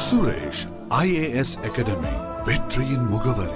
Suresh IAS academy வெற்றியின் முகவரி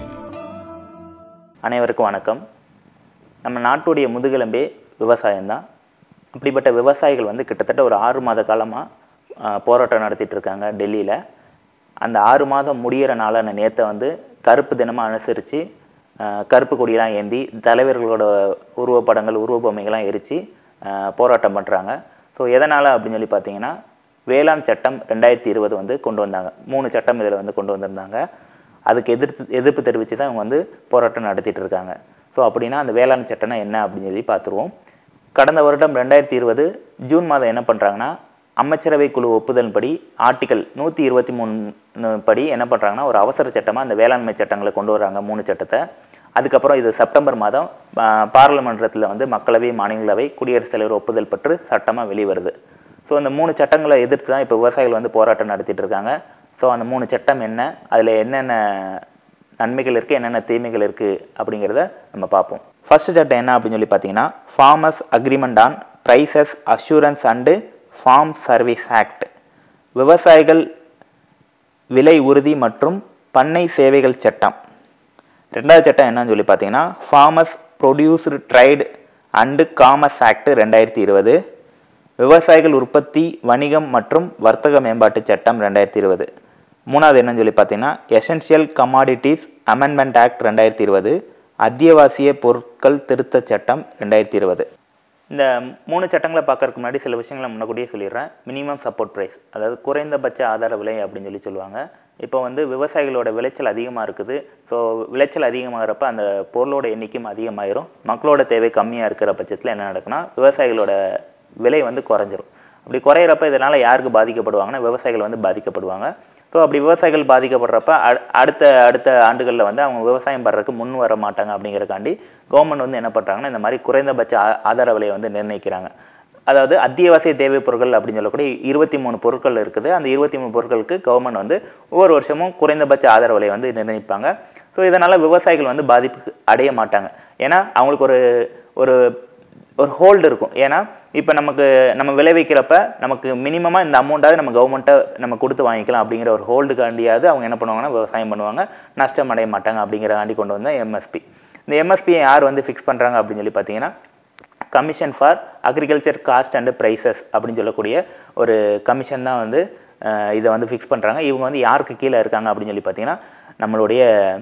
அனைவருக்கும் வணக்கம் நம்ம நாட்டுடைய முதுகெலும்பே விவசாயம்தான் அப்படிப்பட்ட விவசாயிகள் வந்து கிட்டத்தட்ட ஒரு ஆறு மாத காலமாக போராட்டம் நடத்திட்டு இருக்காங்க டெல்லியில் அந்த ஆறு மாதம் முடியிற நாளான நேற்றை வந்து கருப்பு தினமாக அனுசரித்து கருப்பு கொடியெல்லாம் ஏந்தி தலைவர்களோட உருவப்படங்கள் உருவபொம்மைகள்லாம் எரித்து போராட்டம் பண்ணுறாங்க ஸோ எதனால் அப்படின்னு சொல்லி பார்த்தீங்கன்னா வேளாண் சட்டம் ரெண்டாயிரத்தி இருபது வந்து கொண்டு வந்தாங்க மூணு சட்டம் இதில் வந்து கொண்டு வந்திருந்தாங்க அதுக்கு எதிர்த்து எதிர்ப்பு தெரிவித்து தான் இவங்க வந்து போராட்டம் நடத்திட்டு இருக்காங்க ஸோ அப்படின்னா அந்த வேளாண் சட்டம்னா என்ன அப்படின்னு சொல்லி பார்த்துருவோம் கடந்த வருடம் ரெண்டாயிரத்தி இருபது ஜூன் மாதம் என்ன பண்ணுறாங்கன்னா அமைச்சரவை குழு ஒப்புதல்படி ஆர்டிக்கல் நூற்றி இருபத்தி மூணு படி என்ன பண்ணுறாங்கன்னா ஒரு அவசர சட்டமாக அந்த வேளாண்மை சட்டங்களை கொண்டு வராங்க மூணு சட்டத்தை அதுக்கப்புறம் இது செப்டம்பர் மாதம் பாராளுமன்றத்தில் வந்து மக்களவை மாநிலங்களவை குடியரசுத் தலைவர் ஒப்புதல் பெற்று சட்டமாக வெளிவருது ஸோ அந்த மூணு சட்டங்களை எதிர்த்து தான் இப்போ விவசாயிகள் வந்து போராட்டம் நடத்திட்டு இருக்காங்க ஸோ அந்த மூணு சட்டம் என்ன அதில் என்னென்ன நன்மைகள் இருக்குது என்னென்ன தீமைகள் இருக்குது அப்படிங்கிறத நம்ம பார்ப்போம் ஃபர்ஸ்ட் சட்டம் என்ன அப்படின்னு சொல்லி பார்த்தீங்கன்னா farmers agreement on prices assurance and farm service act விவசாயிகள் விலை உறுதி மற்றும் பண்ணை சேவைகள் சட்டம் ரெண்டாவது சட்டம் என்னன்னு சொல்லி பார்த்தீங்கன்னா farmers produced trade and commerce act ரெண்டாயிரத்தி இருபது விவசாயிகள் உற்பத்தி வணிகம் மற்றும் வர்த்தக மேம்பாட்டு சட்டம் ரெண்டாயிரத்தி இருபது மூணாவது என்னன்னு சொல்லி பார்த்தீங்கன்னா எசென்ஷியல் கமாடிட்டிஸ் அமெண்ட்மெண்ட் ஆக்ட் ரெண்டாயிரத்தி இருபது அத்தியாவசிய பொருட்கள் திருத்த சட்டம் ரெண்டாயிரத்தி இருபது இந்த மூணு சட்டங்களை பார்க்கறதுக்கு முன்னாடி சில விஷயங்களை முன்னக்கூட்டியே சொல்லிடுறேன் மினிமம் சப்போர்ட் ப்ரைஸ் அதாவது குறைந்தபட்ச ஆதார விலை அப்படின்னு சொல்லி சொல்லுவாங்க இப்போ வந்து விவசாயிகளோட விளைச்சல் அதிகமாக இருக்குது ஸோ விளைச்சல் அதிகமாகிறப்ப அந்த பொருளோட எண்ணிக்கையும் அதிகமாயிரும் மக்களோட தேவை கம்மியாக இருக்கிற பட்சத்தில் என்ன நடக்குன்னா விவசாயிகளோட விலை வந்து குறைஞ்சிரும் அப்படி குறையிறப்ப இதனால் யாருக்கு பாதிக்கப்படுவாங்கன்னா விவசாயிகள் வந்து பாதிக்கப்படுவாங்க ஸோ அப்படி விவசாயிகள் பாதிக்கப்படுறப்ப அடுத்த அடுத்த ஆண்டுகளில் வந்து அவங்க விவசாயம் பண்ணுறதுக்கு முன் வர மாட்டாங்க அப்படிங்கிறக்காண்டி கவர்மெண்ட் வந்து என்ன பண்ணுறாங்கன்னா இந்த மாதிரி குறைந்தபட்ச ஆதார விலையை வந்து நிர்ணயிக்கிறாங்க அதாவது அத்தியாவசிய தேவை பொருட்கள் அப்படின்னு சொல்லக்கூடிய இருபத்தி மூணு பொருட்கள் இருக்குது அந்த இருபத்தி மூணு பொருட்களுக்கு கவர்மெண்ட் வந்து ஒவ்வொரு வருஷமும் குறைந்தபட்ச ஆதார விலையை வந்து நிர்ணயிப்பாங்க ஸோ இதனால் விவசாயிகள் வந்து பாதிப்புக்கு அடைய மாட்டாங்க ஏன்னா அவங்களுக்கு ஒரு ஒரு ஒரு ஹோல்டு இருக்கும் ஏன்னா இப்போ நமக்கு நம்ம விளைவிக்கிறப்ப நமக்கு மினிமமாக இந்த அமௌண்ட்டாவது நம்ம கவர்மெண்ட்டை நம்ம கொடுத்து வாங்கிக்கலாம் அப்படிங்கிற ஒரு ஹோல்டுக்காண்டியாவது அவங்க என்ன பண்ணுவாங்கன்னா விவசாயம் பண்ணுவாங்க நஷ்டம் அடைய மாட்டாங்க அப்படிங்கிறக்காண்டி கொண்டு வந்தால் எம்எஸ்பி இந்த எம்எஸ்பியை யார் வந்து ஃபிக்ஸ் பண்ணுறாங்க அப்படின்னு சொல்லி பார்த்தீங்கன்னா commission for agriculture cost and prices அப்படின்னு சொல்லக்கூடிய ஒரு கமிஷன் தான் வந்து இதை வந்து ஃபிக்ஸ் பண்ணுறாங்க இவங்க வந்து யாருக்கு கீழே இருக்காங்க அப்படின்னு சொல்லி பார்த்தீங்கன்னா நம்மளுடைய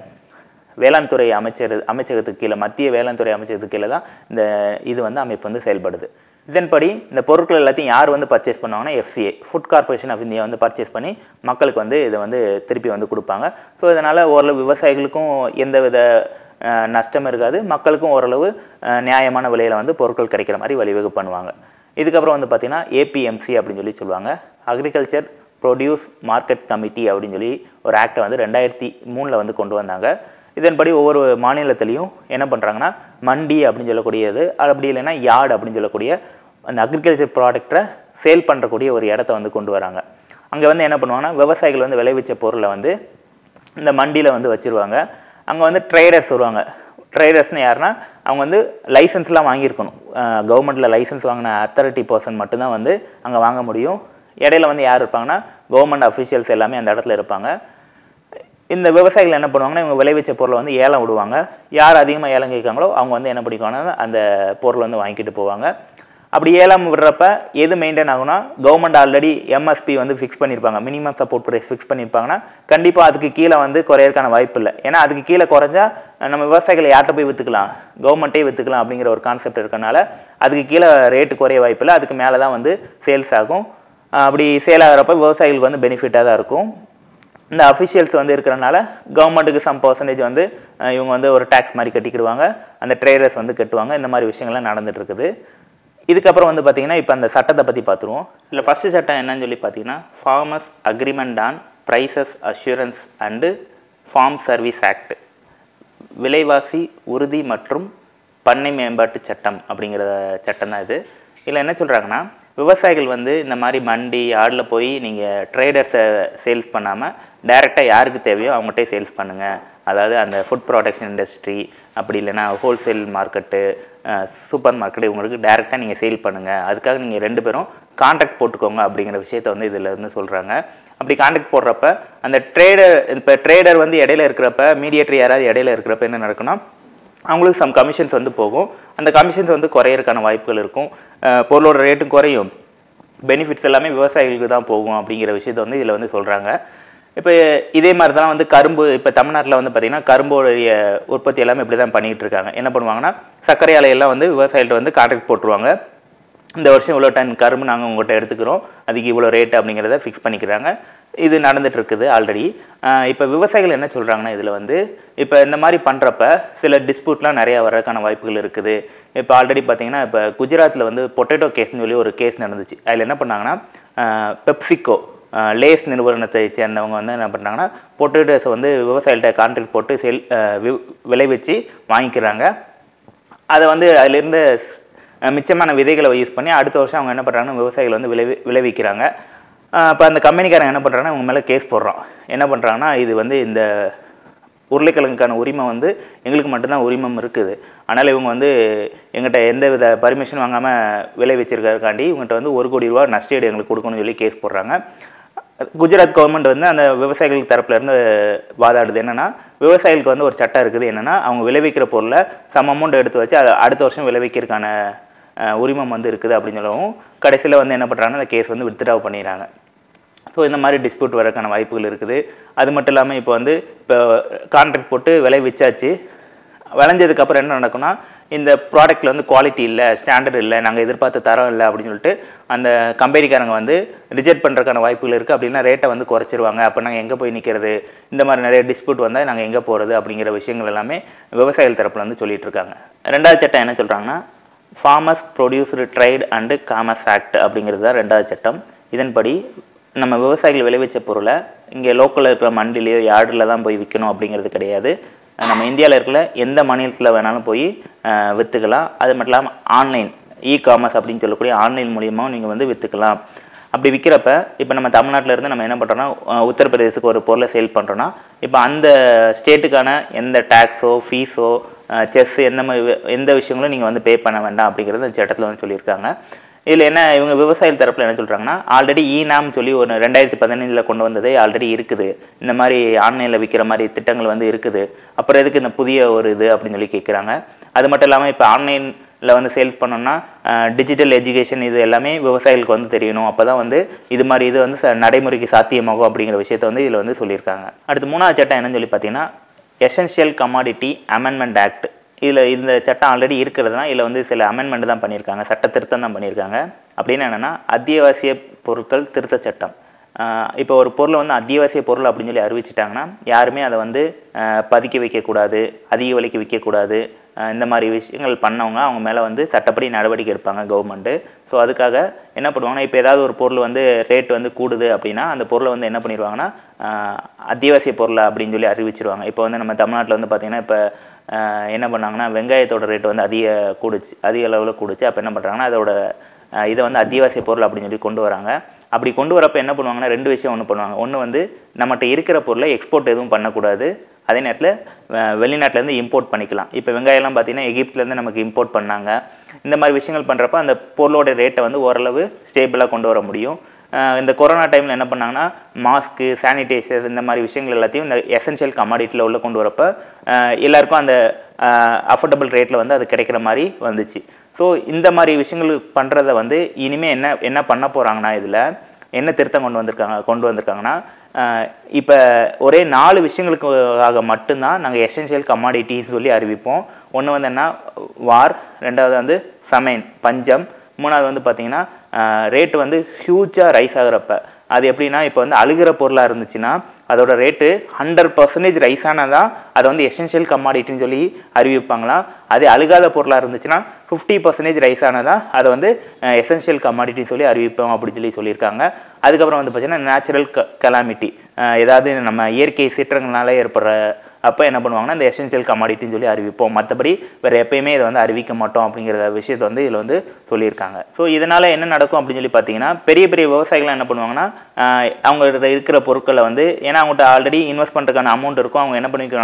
வேளாண் துறை அமைச்சர் அமைச்சகத்துக்கு கீழே மத்திய வேளாண் துறை அமைச்சகத்துக்கு கீழே தான் இந்த இது வந்து அமைப்பு வந்து செயல்படுது இதன்படி இந்த பொருட்கள் எல்லாத்தையும் யார் வந்து பர்ச்சேஸ் பண்ணுவாங்கன்னா FCA food corporation of India வந்து பர்ச்சேஸ் பண்ணி மக்களுக்கு வந்து இதை வந்து திருப்பி வந்து கொடுப்பாங்க ஸோ இதனால் ஓரளவு விவசாயிகளுக்கும் எந்த வித நஷ்டம் இருக்காது மக்களுக்கும் ஓரளவு நியாயமான விலையில் வந்து பொருட்கள் கிடைக்கிற மாதிரி வழிவகை பண்ணுவாங்க இதுக்கப்புறம் வந்து பார்த்திங்கன்னா ஏபிஎம்சி அப்படின்னு சொல்லி சொல்லுவாங்க அக்ரிகல்ச்சர் ப்ரொடியூஸ் மார்க்கெட் கமிட்டி அப்படின்னு சொல்லி ஒரு ஆக்டை வந்து ரெண்டாயிரத்தி மூணில் வந்து கொண்டு வந்தாங்க இதன்படி ஒவ்வொரு மாநிலத்திலையும் என்ன பண்ணுறாங்கன்னா மண்டி அப்படின்னு சொல்லக்கூடியது அப்படி இல்லைன்னா யார்டு அப்படின்னு சொல்லக்கூடிய அந்த அக்ரிகல்ச்சர் ப்ராடக்டை சேல் பண்ணுறக்கூடிய ஒரு இடத்த வந்து கொண்டு வராங்க அங்கே வந்து என்ன பண்ணுவாங்கன்னா விவசாயிகள் வந்து விளைவிச்ச பொருளை வந்து இந்த மண்டியில் வந்து வச்சுருவாங்க அங்கே வந்து ட்ரேடர்ஸ் வருவாங்க ட்ரேடர்ஸ்னு யாருன்னா அவங்க வந்து லைசன்ஸ்லாம் வாங்கியிருக்கணும் கவர்மெண்ட்டில் லைசன்ஸ் வாங்கின அத்தாரிட்டி பர்சன் மட்டும்தான் வந்து அங்கே வாங்க முடியும் இடையில வந்து யார் இருப்பாங்கன்னா கவர்மெண்ட் அஃபிஷியல்ஸ் எல்லாமே அந்த இடத்துல இருப்பாங்க இந்த விவசாயிகள் என்ன பண்ணுவாங்கன்னா இவங்க விளைவிச்ச பொருளை வந்து ஏலம் விடுவாங்க யார் அதிகமாக ஏலம் கேட்காங்களோ அவங்க வந்து என்ன பண்ணிக்குவாங்கன்னா அந்த பொருளை வந்து வாங்கிட்டு போவாங்க அப்படி ஏலம் விடுறப்ப எது மெயின்டைன் ஆகும்னா கவர்மெண்ட் ஆல்ரெடி எம்எஸ்பி வந்து ஃபிக்ஸ் பண்ணியிருப்பாங்க மினிமம் சப்போர்ட் ப்ரைஸ் ஃபிக்ஸ் பண்ணியிருப்பாங்கன்னா கண்டிப்பாக அதுக்கு கீழே வந்து குறையறதுக்கான வாய்ப்பு இல்லை ஏன்னா அதுக்கு கீழே குறைஞ்சா நம்ம விவசாயிகளை யார்கிட்ட போய் விற்றுக்கலாம் கவர்மெண்ட்டே விற்றுக்கலாம் அப்படிங்கிற ஒரு கான்செப்ட் இருக்கனால அதுக்கு கீழே ரேட்டு குறைய வாய்ப்பு இல்லை அதுக்கு மேலே தான் வந்து சேல்ஸ் ஆகும் அப்படி சேல் ஆகிறப்ப விவசாயிகளுக்கு வந்து பெனிஃபிட்டாக தான் இருக்கும் இந்த அஃபிஷியல்ஸ் வந்து இருக்கிறனால கவர்மெண்ட்டுக்கு சம் பர்சன்டேஜ் வந்து இவங்க வந்து ஒரு டேக்ஸ் மாதிரி கட்டிக்கிடுவாங்க அந்த ட்ரேடர்ஸ் வந்து கட்டுவாங்க இந்த மாதிரி விஷயங்கள்லாம் நடந்துட்டு இருக்குது இதுக்கப்புறம் வந்து பார்த்திங்கன்னா இப்போ அந்த சட்டத்தை பற்றி பார்த்துருவோம் இல்லை ஃபஸ்ட்டு சட்டம் என்னன்னு சொல்லி பார்த்தீங்கன்னா farmers agreement on prices assurance and farm service act விலைவாசி உறுதி மற்றும் பண்ணை மேம்பாட்டு சட்டம் அப்படிங்கிற சட்டம் தான் இது இதில் என்ன சொல்கிறாங்கன்னா விவசாயிகள் வந்து இந்த மாதிரி மண்டி யார்டில் போய் நீங்கள் ட்ரேடர்ஸை சேல்ஸ் பண்ணாமல் டைரெக்டாக யாருக்கு தேவையோ அவங்ககிட்டே சேல்ஸ் பண்ணுங்கள் அதாவது அந்த ஃபுட் ப்ரொடக்ஷன் இண்டஸ்ட்ரி அப்படி இல்லைன்னா ஹோல்சேல் மார்க்கெட்டு சூப்பர் மார்க்கெட் இவங்களுக்கு டேரெக்டாக நீங்கள் சேல் பண்ணுங்கள் அதுக்காக நீங்கள் ரெண்டு பேரும் கான்ட்ராக்ட் போட்டுக்கோங்க அப்படிங்கிற விஷயத்த வந்து இதில் இருந்து சொல்கிறாங்க அப்படி கான்ட்ராக்ட் போடுறப்ப அந்த ட்ரேடர் இப்போ ட்ரேடர் வந்து இடையில இருக்கிறப்ப மீடியேட்டர் யாராவது இடையில இருக்கிறப்ப என்ன நடக்கும்னா அவங்களுக்கு சம் கமிஷன்ஸ் வந்து போகும் அந்த கமிஷன்ஸ் வந்து குறையறதுக்கான வாய்ப்புகள் இருக்கும் அஹ் பொருளோட ரேட்டும் குறையும் பெனிஃபிட்ஸ் எல்லாமே விவசாயிகளுக்கு தான் போகும் அப்படிங்கிற விஷயத்தை வந்து இதில் வந்து சொல்கிறாங்க இப்போ இதே மாதிரி தான் வந்து கரும்பு இப்போ தமிழ்நாட்டில் வந்து பார்த்திங்கன்னா கரும்போடைய உற்பத்தி எல்லாமே இப்படி தான் பண்ணிகிட்டு இருக்காங்க என்ன பண்ணுவாங்கன்னா சர்க்கரை ஆலையெல்லாம் வந்து விவசாயிகிட்ட வந்து கான்ட்ராக்ட் போட்டுருவாங்க இந்த வருஷம் இவ்வளோ டன் கரும்பு நாங்கள் உங்கள்கிட்ட எடுத்துக்கிறோம் அதுக்கு இவ்வளோ ரேட் அப்படிங்கிறத ஃபிக்ஸ் பண்ணிக்கிறாங்க இது நடந்துட்டு இருக்குது ஆல்ரெடி இப்போ விவசாயிகள் என்ன சொல்கிறாங்கன்னா இதில் வந்து இப்போ இந்த மாதிரி பண்ணுறப்ப சில டிஸ்பியூட்லாம் நிறையா வர்றதுக்கான வாய்ப்புகள் இருக்குது இப்போ ஆல்ரெடி பார்த்தீங்கன்னா இப்போ குஜராத்தில் வந்து பொட்டேட்டோ கேஸ்னு சொல்லி ஒரு கேஸ் நடந்துச்சு அதில் என்ன பண்ணாங்கன்னா பெப்சிகோ லேஸ் நிறுவனத்தை சேர்ந்தவங்க வந்து என்ன பண்ணுறாங்கன்னா பொட்டேட்டோஸை வந்து விவசாயிகள்கிட்ட கான்ட்ராக்ட் போட்டு செல் அஹ் வி- விளைவிச்சு வாங்கிக்கிறாங்க அதை வந்து அதிலிருந்து அஹ், மிச்சமான விதைகளை யூஸ் பண்ணி அடுத்த வருஷம் அவங்க என்ன பண்ணுறாங்கன்னா விவசாயிகள் வந்து விளைவி விளைவிக்கிறாங்க இப்போ அந்த கம்பெனிக்காரங்க என்ன பண்ணுறாங்கன்னா இவங்க மேலே கேஸ் போடுறோம் என்ன பண்ணுறாங்கன்னா இது வந்து இந்த உருளைக்கிழங்குக்கான உரிமை வந்து எங்களுக்கு மட்டும்தான் உரிமம் இருக்குது அதனால் இவங்க வந்து எங்கிட்ட எந்த வித பர்மிஷன் வாங்காமல் விளைவிச்சிருக்கிறதுக்காண்டி இவங்ககிட்ட வந்து ஒரு கோடி ரூபா நஷ்டஈடு எங்களுக்கு கொடுக்கணும்னு சொல்லி கேஸ் போடுறாங்க குஜராத் கவர்மெண்ட் வந்து அந்த விவசாயிகள் தரப்புல இருந்து வாதாடுது என்னன்னா விவசாயிகளுக்கு வந்து ஒரு சட்டம் இருக்குது என்னன்னா அவங்க விளைவிக்கிற பொருளை சம அமௌண்ட் எடுத்து வச்சு அதை அடுத்த வருஷம் விளைவிக்கிறதுக்கான அஹ், உரிமம் வந்து இருக்குது அப்படின்னு சொல்லவும் கடைசியில் வந்து என்ன பண்ணுறாங்கன்னா அந்த கேஸ் வந்து வித்ட்ரா பண்ணிடுறாங்க ஸோ இந்த மாதிரி டிஸ்பியூட் வரக்கான வாய்ப்புகள் இருக்குது அது மட்டும் இல்லாமல் இப்போ வந்து இப்போ கான்ட்ராக்ட் போட்டு விளைவிச்சாச்சு விளைஞ்சதுக்கப்புறம் என்ன நடக்கும்னா இந்த ப்ராடக்ட்டில் வந்து குவாலிட்டி இல்லை ஸ்டாண்டர்ட் இல்லை நாங்கள் எதிர்பார்த்த தரம் இல்லை அப்படின்னு சொல்லிட்டு அந்த கம்பெனிக்காரங்க வந்து ரிஜெக்ட் பண்ணுறதுக்கான வாய்ப்புகள் இருக்குது அப்படின்னா ரேட்டை வந்து குறைச்சிருவாங்க அப்போ நாங்கள் எங்கே போய் நிற்கிறது இந்த மாதிரி நிறைய டிஸ்பியூட் வந்தால் நாங்கள் எங்கே போகிறது அப்படிங்கிற விஷயங்கள் எல்லாமே விவசாயிகள் தரப்பில் வந்து சொல்லிட்டு இருக்காங்க ரெண்டாவது சட்டம் என்ன சொல்கிறாங்கன்னா farmers producer trade and commerce act அப்படிங்கிறது தான் ரெண்டாவது சட்டம் இதன்படி நம்ம விவசாயிகள் விளைவிச்ச பொருளை இங்கே லோக்கலில் இருக்கிற மண்டிலேயோ யார்டில் தான் போய் விற்கணும் அப்படிங்கிறது கிடையாது நம்ம இந்தியாவில் இருக்கிற எந்த மாநிலத்தில் வேணாலும் போய் அஹ், விற்றுக்கலாம் அது மட்டும் இல்லாமல் ஆன்லைன் இ காமர்ஸ் அப்படின்னு சொல்லக்கூடிய ஆன்லைன் மூலியமாகவும் நீங்கள் வந்து விற்றுக்கலாம் அப்படி விற்கிறப்ப இப்போ நம்ம தமிழ்நாட்டில் இருந்து நம்ம என்ன பண்ணுறோன்னா உத்தரப்பிரதேசத்துக்கு ஒரு பொருளை சேல் பண்ணுறோன்னா இப்போ அந்த ஸ்டேட்டுக்கான எந்த டேக்ஸோ ஃபீஸோ செஸ் எந்த மாதிரி வி- எந்த விஷயங்களும் நீங்கள் வந்து பே பண்ண வேண்டாம் அப்படிங்கிறது அந்த சட்டத்தில் வந்து சொல்லியிருக்காங்க இதில் என்ன இவங்க விவசாயிகள் தரப்பில் என்ன சொல்கிறாங்கன்னா ஆல்ரெடி ஈனாம் சொல்லி ஒரு ரெண்டாயிரத்தி பதினஞ்சில் கொண்டு வந்ததே ஆல்ரெடி இருக்குது இந்த மாதிரி ஆன்லைனில் விற்கிற மாதிரி திட்டங்கள் வந்து இருக்குது அப்புறம் எதுக்கு இந்த புதிய ஒரு இது அப்படின்னு சொல்லி கேட்குறாங்க அது மட்டும் இல்லாமல் இப்போ ஆன்லைனில் வந்து சேல்ஸ் பண்ணோம்னா டிஜிட்டல் எஜுகேஷன் இது எல்லாமே விவசாயிகளுக்கு வந்து தெரியணும் அப்போ தான் வந்து இது மாதிரி இது வந்து ச- நடைமுறைக்கு சாத்தியமாகும் அப்படிங்கிற விஷயத்தை வந்து இதில் வந்து சொல்லியிருக்காங்க அடுத்து மூணாவது சட்டம் என்னன்னு சொல்லி பார்த்தீங்கன்னா எசென்ஷியல் கமாடிட்டி அமெண்ட்மெண்ட் ஆக்ட் இதில் இந்த சட்டம் ஆல்ரெடி இருக்கிறதுனா இதில் வந்து சில அமெண்ட்மெண்ட் தான் பண்ணியிருக்காங்க சட்ட திருத்தம் தான் பண்ணியிருக்காங்க அப்படின்னு என்னென்னா அத்தியாவசிய பொருட்கள் திருத்த சட்டம் ஆஹ் இப்போ ஒரு பொருளை வந்து அத்தியாவசிய பொருள் அப்படின்னு சொல்லி அறிவிச்சிட்டாங்கன்னா யாருமே அதை வந்து ஆஹ் பதுக்கி வைக்கக்கூடாது அதிக விலைக்கு விற்கக்கூடாது ஆஹ் இந்த மாதிரி விஷயங்கள் பண்ணவங்க அவங்க மேலே வந்து சட்டப்படி நடவடிக்கை எடுப்பாங்க கவர்மெண்ட்டு ஸோ அதுக்காக என்ன பண்ணுவாங்கன்னா இப்போ ஏதாவது ஒரு பொருள் வந்து ரேட் வந்து கூடுது அப்படின்னா அந்த பொருளை வந்து என்ன பண்ணிடுவாங்கன்னா ஆஹ் அத்தியாவசிய பொருள் அப்படின்னு சொல்லி அறிவிச்சிருவாங்க இப்போ வந்து நம்ம தமிழ்நாட்டில் வந்து பார்த்திங்கன்னா இப்போ ஆஹ் என்ன பண்ணாங்கன்னா வெங்காயத்தோட ரேட் வந்து அதிக கூடுச்சு அதிக அளவில் கூடுச்சு அப்போ என்ன பண்ணுறாங்கன்னா அதோட ஆஹ் இதை வந்து அத்தியாவசிய பொருள் அப்படின்னு சொல்லி கொண்டு வராங்க அப்படி கொண்டு வரப்போ என்ன பண்ணுவாங்கன்னா ரெண்டு விஷயம் ஒன்று பண்ணுவாங்க ஒன்று வந்து நம்மகிட்ட இருக்கிற பொருளை எக்ஸ்போர்ட் எதுவும் பண்ணக்கூடாது அதே நேரத்தில் வெளிநாட்டிலேருந்து இம்போர்ட் பண்ணிக்கலாம் இப்போ வெங்காயம்லாம் பார்த்தீங்கன்னா எகிப்துலேருந்து நமக்கு இம்போர்ட் பண்ணாங்க இந்த மாதிரி விஷயங்கள் பண்ணுறப்ப அந்த பொருளோட ரேட்டை வந்து ஓரளவு ஸ்டேபிளாக கொண்டு வர முடியும் ஆஹ் இந்த கொரோனா டைமில் என்ன பண்ணாங்கன்னா மாஸ்க்கு சானிடைசர் இந்த மாதிரி விஷயங்கள் எல்லாத்தையும் இந்த எசென்ஷியல் கமாடிட்டியில் உள்ள கொண்டு வரப்போ ஆஹ் எல்லாருக்கும் அந்த அஃபோர்டபுள் ரேட்டில் வந்து அது கிடைக்கிற மாதிரி வந்துச்சு ஸோ இந்த மாதிரி விஷயங்கள் பண்ணுறத வந்து இனிமேல் என்ன என்ன பண்ண போகிறாங்கன்னா இதில் என்ன திருத்தம் கொண்டு வந்திருக்காங்க கொண்டு வந்திருக்காங்கன்னா இப்போ ஒரே நாலு விஷயங்களுக்காக மட்டும்தான் நாங்கள் எசென்ஷியல் கமாடிட்டிஸ் சொல்லி அறிவிப்போம் ஒன்று வந்து என்ன வார் ரெண்டாவது வந்து ஃபமைன் பஞ்சம் மூணாவது வந்து பார்த்தீங்கன்னா ரேட்டு வந்து ஹியூஜாக ரைஸ் ஆகுறப்ப அது எப்படின்னா இப்போ வந்து அழுகிற பொருளாக இருந்துச்சுன்னா அதோட ரேட்டு ஹண்ட்ரட் பர்சன்டேஜ் ரைஸ் ஆனதான் அதை வந்து எசென்ஷியல் கமாடிட்டின்னு சொல்லி அறிவிப்பாங்களாம் அதே அழுகாத பொருளாக இருந்துச்சுன்னா ஃபிஃப்டி பர்சன்டேஜ் ரைஸ் ஆனதா அதை வந்து எசென்ஷியல் கமாடிட்டின்னு சொல்லி அறிவிப்போம் அப்படின்னு சொல்லி சொல்லியிருக்காங்க அதுக்கப்புறம் வந்து பார்த்தீங்கன்னா நேச்சுரல் க கலாமிட்டி ஏதாவது நம்ம இயற்கை சீற்றங்களால ஏற்படுற அப்போ என்ன பண்ணுவாங்கன்னா இந்த எசென்ஷியல் கமாடிட்டின்னு சொல்லி அறிவிப்போம் மற்றபடி வேறு எப்பயுமே இதை வந்து அறிவிக்க மாட்டோம் அப்படிங்கிற விஷயத்தை வந்து இதில் வந்து சொல்லியிருக்காங்க ஸோ இதனால் என்ன நடக்கும் அப்படின்னு சொல்லி பார்த்தீங்கன்னா பெரிய பெரிய விவசாயிகள் என்ன பண்ணுவாங்கன்னா ஆஹ் அவங்கள்ட்ட இருக்கிற பொருட்களை வந்து ஏன்னா அவங்கள்ட்ட ஆல்ரெடி இன்வெஸ்ட் பண்ணுறதுக்கான அமௌண்ட் இருக்கும் அவங்க என்ன பண்ணிக்கிறாங்கன்னா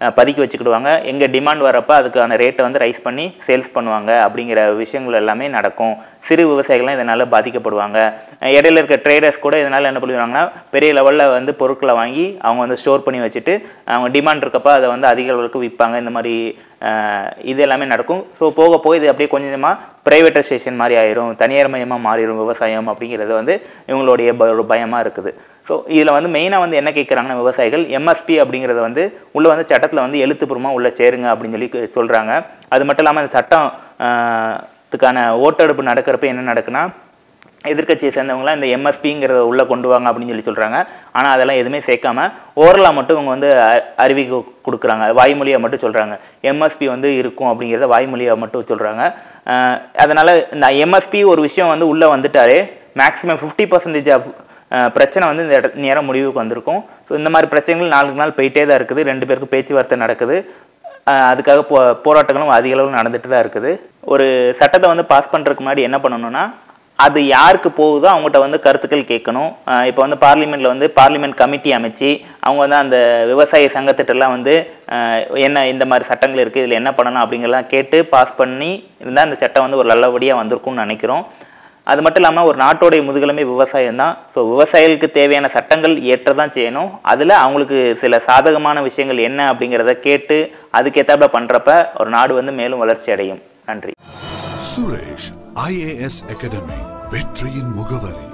அஹ், பதுக்கி வச்சுக்கிடுவாங்க எங்கே டிமாண்ட் வரப்போ அதுக்கான ரேட்டை வந்து ரைஸ் பண்ணி சேல்ஸ் பண்ணுவாங்க அப்படிங்கிற விஷயங்கள் எல்லாமே நடக்கும் சிறு விவசாயிகள்லாம் இதனால் பாதிக்கப்படுவாங்க அஹ், இடையில இருக்க ட்ரேடர்ஸ் கூட இதனால் என்ன பண்ணுவாங்கன்னா பெரிய லெவலில் வந்து பொருட்களை வாங்கி அவங்க வந்து ஸ்டோர் பண்ணி வச்சுட்டு அவங்க டிமாண்ட் இருக்கப்போ அதை வந்து அதிக அளவுக்கு விற்பாங்க இந்த மாதிரி அஹ், இது எல்லாமே நடக்கும் ஸோ போக போக இது அப்படியே கொஞ்சம் கொஞ்சமாக ப்ரைவேட்டைசேஷன் மாதிரி ஆயிரும் தனியார் மயமாக மாறிடும் விவசாயம் அப்படிங்கிறது வந்து இவங்களுடைய ப- ஒரு பயமாக இருக்குது ஸோ இதில் வந்து மெயினாக வந்து என்ன கேட்குறாங்கன்னா விவசாயிகள் எம்எஸ்பி அப்படிங்கிறத வந்து உள்ளே வந்து சட்டத்தில் வந்து எழுத்துப்பூர்வமாக உள்ளே சேருங்க அப்படின்னு சொல்லி சொல்கிறாங்க அது மட்டும் இல்லாமல் அந்த சட்டம் அஹ், த்துக்கான ஓட்டெடுப்பு நடக்கிறப்ப என்ன நடக்குன்னா எதிர்க்கட்சியை சேர்ந்தவங்களாம் இந்த எம்எஸ்பிங்கிறத உள்ளே கொண்டு வாங்க அப்படின்னு சொல்லி சொல்கிறாங்க ஆனால் அதெல்லாம் எதுவுமே சேர்க்காம ஓரலாக மட்டும் இவங்க வந்து அ- அறிவிக்க கொடுக்குறாங்க வாய்மொழியாக மட்டும் சொல்கிறாங்க எம்எஸ்பி வந்து இருக்கும் அப்படிங்கிறத வாய்மொழியாக மட்டும் சொல்கிறாங்க அதனால் இந்த எம்எஸ்பி ஒரு விஷயம் வந்து உள்ளே வந்துட்டாலே மேக்ஸிமம் ஃபிஃப்டி பர்சன்டேஜ் ஆஃப் பிரச்சனை வந்து இந்த இட- நேரம் முடிவுக்கு வந்திருக்கும் ஸோ இந்த மாதிரி பிரச்சனைகள் நாளுக்கு நாள் போயிட்டே தான் இருக்குது ரெண்டு பேருக்கும் பேச்சுவார்த்தை நடக்குது அஹ் அதுக்காக போ போராட்டங்களும் அதிக அளவில் நடந்துட்டு தான் இருக்குது ஒரு சட்டத்தை வந்து பாஸ் பண்ணுறதுக்கு முன்னாடி என்ன பண்ணணும்னா அது யாருக்கு போகுதோ அவங்ககிட்ட வந்து கருத்துக்கள் கேட்கணும் இப்போ வந்து பார்லிமெண்ட்டில் வந்து பார்லிமெண்ட் கமிட்டி அமைச்சு அவங்க வந்து அந்த விவசாய சங்கத்திட்டெல்லாம் வந்து அஹ், என்ன இந்த மாதிரி சட்டங்கள் இருக்குது இதில் என்ன பண்ணலாம் அப்படிங்கிறதெல்லாம் கேட்டு பாஸ் பண்ணி இருந்தால் அந்த சட்டம் வந்து ஒரு நல்லபடியாக வந்திருக்கும்னு நினைக்கிறோம் அது மட்டும் இல்லாமல் ஒரு நாட்டோடைய முதுகெலும்பே விவசாயம் தான் ஸோ விவசாயிகளுக்கு தேவையான சட்டங்கள் ஏற்ற தான் செய்யணும் அதில் அவங்களுக்கு சில சாதகமான விஷயங்கள் என்ன அப்படிங்கிறத கேட்டு அதுக்கேற்றாப்புல பண்ணுறப்ப ஒரு நாடு வந்து மேலும் வளர்ச்சி அடையும் நன்றி சுரேஷ் ஐஏஎஸ் அகாடமி வெற்றியின் முகவரி